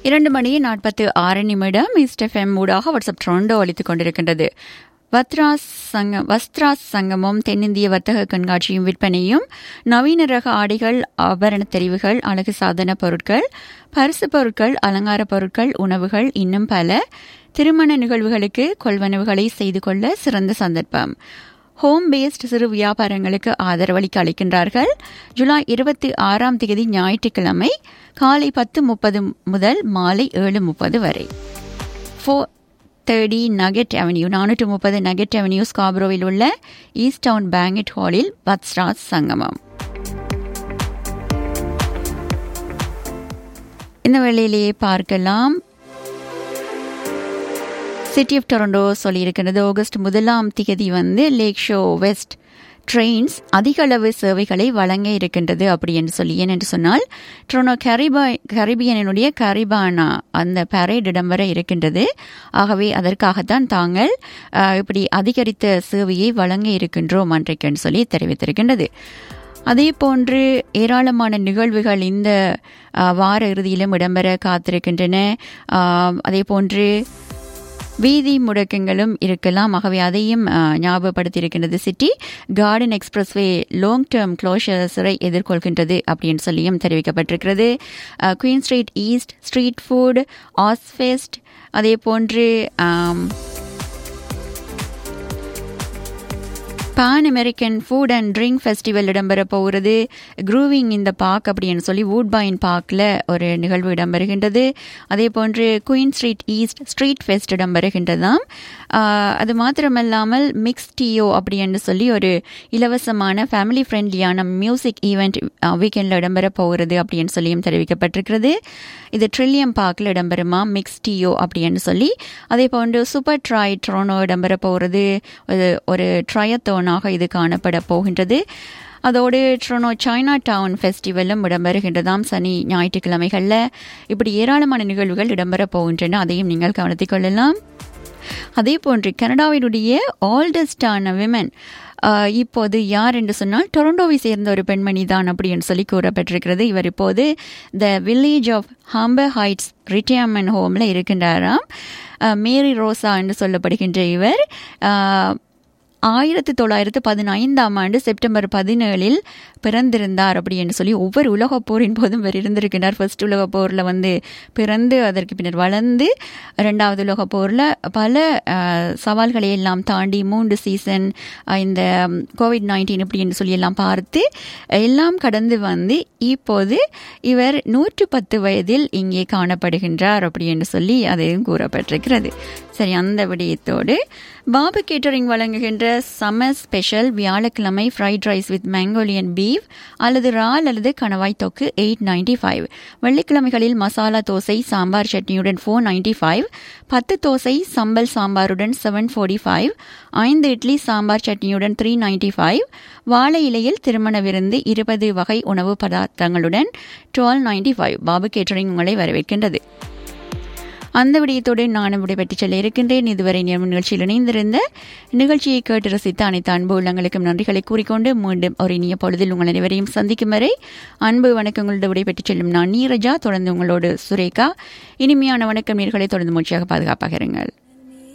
இரண்டு மணி நாற்பத்து ஆறு நிமிடம் இஸ்டெஃப்எம் ஊடாக வாட்ஸ்அப் ட்ரோண்டோ அளித்துக் கொண்டிருக்கின்றது வத்ராஸ் சங்கம் வஸ்திராஸ் சங்கமும் தென்னிந்திய வர்த்தக கண்காட்சியும் விற்பனையும் நவீன ரக ஆடைகள் ஆபரண தெரிவுகள் அழகு சாதன பொருட்கள் பரிசு பொருட்கள் அலங்கார பொருட்கள் உணவுகள் இன்னும் பல திருமண நிகழ்வுகளுக்கு கொள்வனவுகளை செய்து கொள்ள சிறந்த சந்தர்ப்பம் ஹோம் பேஸ்ட் சிறு வியாபாரங்களுக்கு ஆதரவளிக்க அளிக்கின்றார்கள் ஜூலை இருபத்தி ஆறாம் தேதி ஞாயிற்றுக்கிழமை காலை பத்து முப்பது முதல் மாலை ஏழு முப்பது வரை ஃபோர் தேர்ட்டி நகெட் அவென்யூ நானூற்று முப்பது நகெட் அவென்யூ ஸ்காப்ரோவில் உள்ள ஈஸ்ட் டவுன் பேங்கெட் ஹாலில் பத்ஸ்ராஜ் சங்கமம் இந்த வேளையிலேயே பார்க்கலாம் சிட்டி ஆஃப் டொரண்டோ சொல்லியிருக்கிறது ஆகஸ்ட் முதலாம் திகதி வந்து லேக் ஷோ வெஸ்ட் ட்ரெயின்ஸ் அதிக அளவு சேவைகளை வழங்க இருக்கின்றது அப்படி என்று சொல்லி ஏனென்று சொன்னால் ட்ரோனோ கரிபா கரிபியனுடைய கரிபானா அந்த பரேட் இடம்பெற இருக்கின்றது ஆகவே அதற்காகத்தான் தாங்கள் இப்படி அதிகரித்த சேவையை வழங்க இருக்கின்றோம் அன்றைக்கு சொல்லி தெரிவித்திருக்கின்றது அதே போன்று ஏராளமான நிகழ்வுகள் இந்த வார இறுதியிலும் இடம்பெற காத்திருக்கின்றன அதே போன்று வீதி முடக்கங்களும் இருக்கலாம் ஆகவே அதையும் ஞாபகப்படுத்தியிருக்கின்றது city garden expressway long term க்ளோஷர்ஸரை எதிர்கொள்கின்றது அப்படின்னு சொல்லியும் தெரிவிக்கப்பட்டிருக்கிறது Queen Street East Street food ஆஸ்ஃபெஸ்ட் அதே போன்று Pan American food and drink festival இடம்பெற போகிறது க்ரூவிங் இந்த பார்க் அப்படின்னு சொல்லி வூட்பாயின் பார்க்கில் ஒரு நிகழ்வு இடம்பெறுகின்றது அதே போன்று Queen Street East Street fest இடம்பெறுகின்றதாம் அது மாத்திரமல்லாமல் மிக்ஸ் டியோ அப்படின்னு சொல்லி ஒரு இலவசமான ஃபேமிலி ஃப்ரெண்ட்லியான மியூசிக் ஈவெண்ட் வீக்கெண்டில் இடம்பெற போகிறது அப்படின்னு சொல்லியும் தெரிவிக்கப்பட்டிருக்கிறது இது ட்ரில்லியம் பார்க்கில் இடம்பெறுமா மிக்ஸ் டியோ அப்படின்னு சொல்லி அதே போன்று சூப்பர் ட்ராய் ட்ரோனோ இடம்பெற போகிறது ஒரு ட்ரயத்தோன் ஆக இது காணப்பட போகின்றது அதோடு ட்ரோனோ சைனா டவுன் ஃபெஸ்டிவலும் இடம்பெறுகின்றதாம் சனி ஞாயிற்றுக்கிழமைகளில் இப்படி ஏராளமான நிகழ்வுகள் இடம்பெற போகின்றன அதையும் நீங்கள் கவனித்துக் கொள்ளலாம் அதே போன்று கனடாவினுடைய ஆல்டஸ்டான விமன் இப்போது யார் என்று சொன்னால் டொரண்டோவை சேர்ந்த ஒரு பெண்மணி தான் அப்படின்னு சொல்லி கூறப்பட்டிருக்கிறது இவர் இப்போது the village of Humber Heights retirement ஹோமில் இருக்கின்றாராம் மேரி ரோசா என்று சொல்லப்படுகின்ற இவர் ஆயிரத்தி தொள்ளாயிரத்து பதினைந்தாம் ஆண்டு செப்டம்பர் பதினேழில் பிறந்திருந்தார் அப்படின்னு சொல்லி ஒவ்வொரு உலகப் போரின் போதும் இவர் இருந்திருக்கிறார் ஃபர்ஸ்ட் உலகப் போரில் வந்து பிறந்து அதற்கு பின்னர் வளர்ந்து ரெண்டாவது உலகப் போரில் பல சவால்களை எல்லாம் தாண்டி மூன்று சீசன் இந்த கோவிட் நைன்டீன் இப்படின்னு சொல்லி எல்லாம் பார்த்து எல்லாம் கடந்து வந்து இப்போது இவர் நூற்று பத்து வயதில் இங்கே காணப்படுகின்றார் அப்படின்னு சொல்லி அதையும் கூறப்பட்டிருக்கிறது சரி அந்த விடயத்தோடு பாபு கேட்டரிங் வழங்குகின்ற சம்மர் ஸ்பெஷல் வியாழக்கிழமை fried rice with Mongolian beef அல்லது ரால் அல்லது கணவாய் தொக்கு எயிட் நைன்டி ஃபைவ் வெள்ளிக்கிழமைகளில் மசாலா தோசை சாம்பார் சட்னியுடன் ஃபோர் நைன்டி ஃபைவ் பத்து தோசை சம்பல் சாம்பாருடன் செவன் ஃபோர்ட்டி ஃபைவ் ஐந்து இட்லி சாம்பார் சட்னியுடன் த்ரீ நைன்டி ஃபைவ் வாழை இலையில் திருமண விருந்து இருபது வகை உணவு பதார்த்தங்களுடன் twelve ninety five Babu catering உங்களை வரவேற்கின்றது அந்த விடயத்தோடு நானும் விடைபெற்று செல்ல இருக்கின்றேன் இதுவரை நேர்ம நிகழ்ச்சியில் இணைந்திருந்த நிகழ்ச்சியை கேட்டு ரசித்த அனைத்து அன்பு உள்ளங்களுக்கும் நன்றிகளை கூறிக்கொண்டு மீண்டும் ஒரு இனிய பொழுதில் உங்கள் அனைவரையும் சந்திக்கும் வரை அன்பு வணக்கங்களோடு விடைபெற்று செல்லும் நான் நீரஜா தொடர்ந்து உங்களோடு சுரேகா இனிமையான வணக்கம் நீர்களை தொடர்ந்து மூச்சியாக பாதுகாப்பாக இருங்கள்